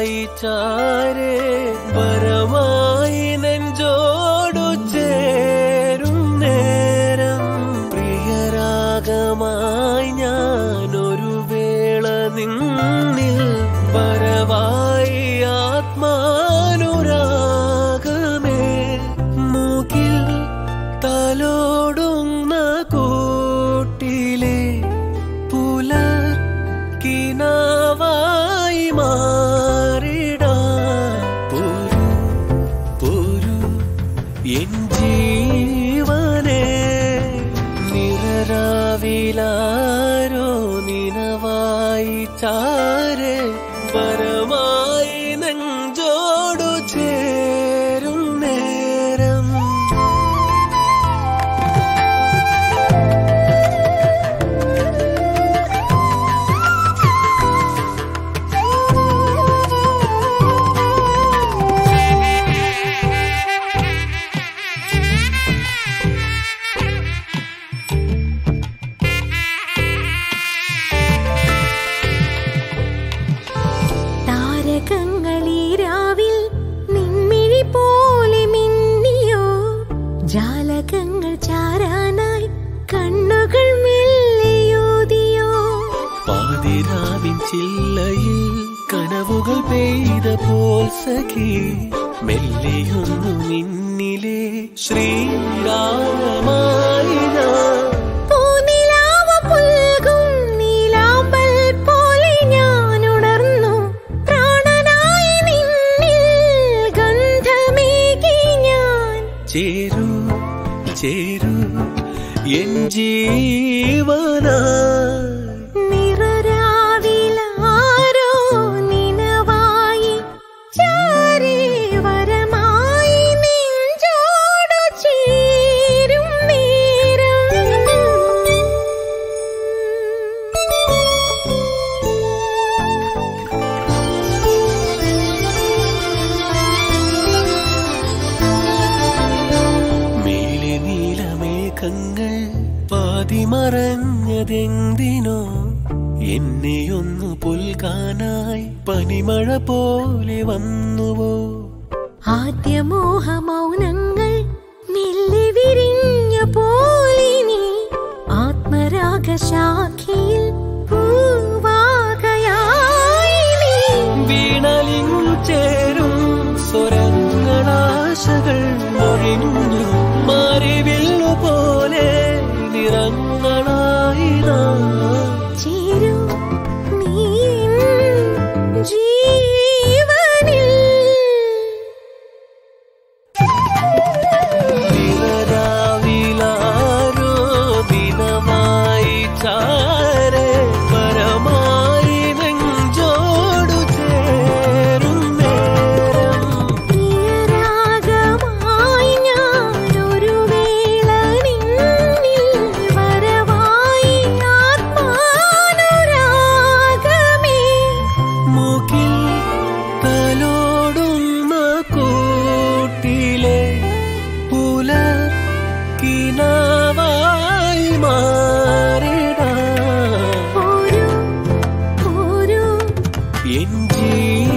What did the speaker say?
നിനവായി ചാരേ വരമായി നെഞ്ചോടു ചേരും നേരം പ്രിയരാഗമായി ഞാൻ ഒരു വേള നിന്നിൽ വരവായി ആത്മാനുരാഗമേ മൂക്കിൽ തലോടുന്ന കൂട്ടിലെ പുലർ കിനാവായി മാറിടാൻ പോരൂ പോരൂ എൻ ജീവനെ നിറരാവിലാരോ നിനവായി ചാരെ പരമായി നെഞ്ചോടു ചേരും നേരം താരകങ്ങളീരാവിൽ നിൻമിഴി പോലെ മിന്നിയോ ജാലകങ്ങൾ ചാരാനായി കണ്ണുകൾ മെല്ലെയോതിയോ പാതിരാവിൻ ചില്ലയിൽ കനവുകൾ പെയ്ത പോൽ സഖി മെല്ലെയൊന്നു നിന്നിലെ ശ്രീരാമായി ഞാൻ പൂനിലാവ് പുൽകും നീലാമ്പൽ പോലെ ഞാൻ ഉണർന്നു പ്രാണനായി നിന്നിൽ ഗന്ധമേകി ഞാൻ ചേരൂ ചേരൂ എൻ ജീവനായി നിറരാവിലാരോ നിനവായി ചാരേ വരമായി നെഞ്ചോടു ചേരും നേരം മേലെ നീലമേഘങ്ങൾ പാതിമറഞ്ഞതെന്തിനോ എന്നെയൊന്നു പുൽകാനായി പനിമഴ പോലെ വന്നുവോ ആദ്യമോഹ മൗനങ്ങൾ മെല്ലെ വിരിഞ്ഞ പോലിനി ആത്മരാഗശാഖയിൽ പൂവാകയായി നീ വീണലിൻ ചേരും സ്വരങ്ങളാശകൾ മൊഴിഞ്ഞു മാറിവില്ലു പോലെ നിറങ്ങളായി നാം ചേരൂ നീ എൻ ജീവനിൽ നിറരാവിലാരോ ദിനമായി ചാരെ പരമായി നെഞ്ചോടു ചേരും നേരം പ്രിയരാഗമായി ഞാനൊരു വേള നിന്നിൽ വരവായി ആത്മാനുരാഗമേ മൂക്കിൽ തലോടുന്ന കൂട്ടിലെ പുലർ കിനാവായി മാറിടാൻ ഒരു ഒരു എൻ ജീവ